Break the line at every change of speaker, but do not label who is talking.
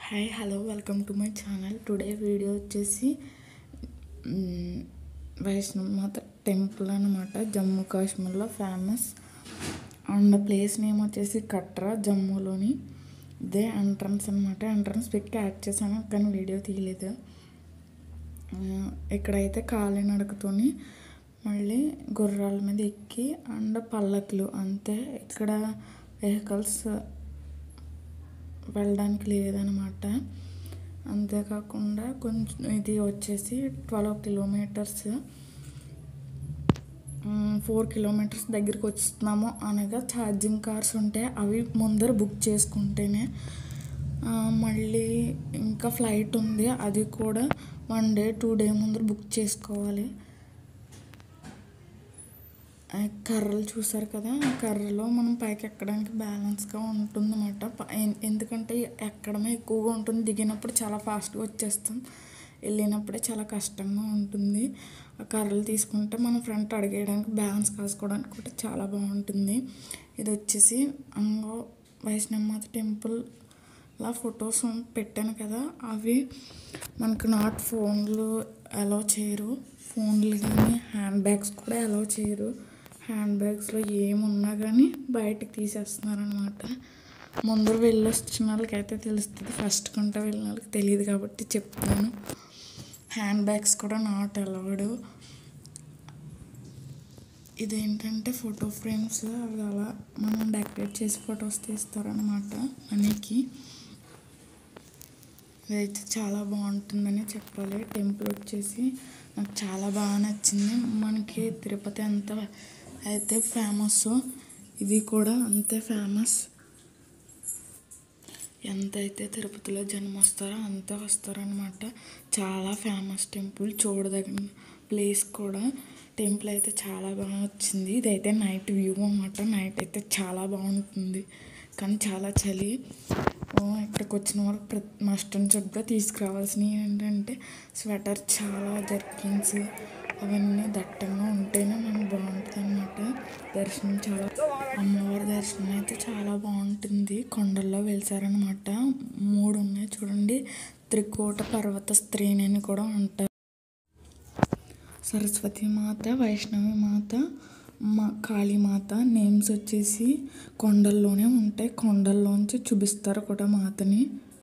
hi hello welcome to my channel today video వచ్చేసి మ్, వైష్ణవ్ మాత టెంపుల్ అనమాట జమ్మూ కాశ్మీర్లో ఫేమస్ అండ్ ప్లేస్ నేమ్ వచ్చేసి కట్రా జమ్మూలోని ఇదే ఎంట్రన్స్ అనమాట ఎంట్రన్స్ పిక్ యాడ్ చేశాను కానీ వీడియో తీయలేదు ఆ, ఇక్కడైతే కాలినడకతోని మళ్ళీ గుర్రాల మీద ఎక్కి అండ్ పల్లకులు అంతే ఇక్కడ వెహికల్స్ వెళ్ళడానికి లేదనమాట అంతేకాకుండా కొంచెం ఇది వచ్చేసి ట్వెల్వ్ కిలోమీటర్స్ ఫోర్ కిలోమీటర్స్ దగ్గరికి వస్తున్నాము అనగా ఛార్జింగ్ కార్స్ ఉంటాయి అవి ముందర బుక్ చేసుకుంటేనే ఆ, మళ్ళీ ఇంకా ఫ్లైట్ ఉంది అది కూడా వన్ డే టూ డే ముందర బుక్ చేసుకోవాలి ఆ కర్రలు చూసారు కదా ఆ కర్రలో మనం పైకి ఎక్కడానికి బ్యాలెన్స్గా ఉంటుందన్నమాట ప- ఎన్- ఎందుకంటే ఎక్కడమే ఎక్కువగా ఉంటుంది దిగినప్పుడు చాలా ఫాస్ట్గా వచ్చేస్తాం వెళ్ళినప్పుడే చాలా కష్టంగా ఉంటుంది ఆ కర్రలు తీసుకుంటే మన ఫ్రంట్ అడిగేయడానికి బ్యాలెన్స్ కాసుకోవడానికి కూడా చాలా బాగుంటుంది ఇది వచ్చేసి అంగో వైష్ణవమాత టెంపుల్ లా ఫొటోస్ పెట్టాను కదా అవి మనకు నాట్ ఫోన్లు అలౌ చేయరు ఫోన్లు కానీ హ్యాండ్ బ్యాగ్స్ కూడా అలౌ చేయరు హ్యాండ్ బ్యాగ్స్లో ఏమున్నా కానీ బయటకు తీసేస్తున్నారు అనమాట ముందర వెళ్ళి వచ్చిన వాళ్ళకి అయితే తెలుస్తుంది ఫస్ట్ కంటే వెళ్ళిన వాళ్ళకి తెలియదు కాబట్టి చెప్తున్నాను హ్యాండ్ బ్యాగ్స్ కూడా నాట్ అలౌడ్ ఇదేంటంటే ఫోటో ఫ్రేమ్స్ అవి అలా మనం డెకరేట్ చేసి ఫొటోస్ తీస్తారనమాట మనకి ఇదైతే చాలా బాగుంటుందని చెప్పాలి టెంపుల్ వచ్చేసి నాకు చాలా బాగా నచ్చింది మనకి తిరుపతి ఎంత అయితే ఫేమస్ ఇది కూడా అంతే ఫేమస్ ఎంత అయితే తిరుపతిలో జనం వస్తారో అంత వస్తారనమాట చాలా ఫేమస్ టెంపుల్ చూడదగిన ప్లేస్ కూడా టెంపుల్ అయితే చాలా బాగా వచ్చింది ఇదైతే నైట్ వ్యూ అన్నమాట నైట్ అయితే చాలా బాగుంటుంది కానీ చాలా చలి ఓ, ఇక్కడికి వచ్చిన వాళ్ళకి ప్రతి మస్ట్ అండ్ షుడ్గా తీసుకురావాల్సినవి ఏంటంటే స్వెటర్ చాలా జర్కిన్స్ అవన్నీ దట్టంగా ఉంటేనే మనకు బాగుంటుంది అనమాట దర్శనం చాలా అమ్మవారి దర్శనం అయితే చాలా బాగుంటుంది కొండల్లో వెలిసారనమాట మూడు ఉన్నాయి చూడండి త్రికూట పర్వత స్త్రీని అని కూడా ఉంటారు సరస్వతి మాత వైష్ణవి మాత మా కాళీమాత నేమ్స్ వచ్చేసి కొండల్లోనే ఉంటాయి కొండల్లోంచి చూపిస్తారు కూడా మాతని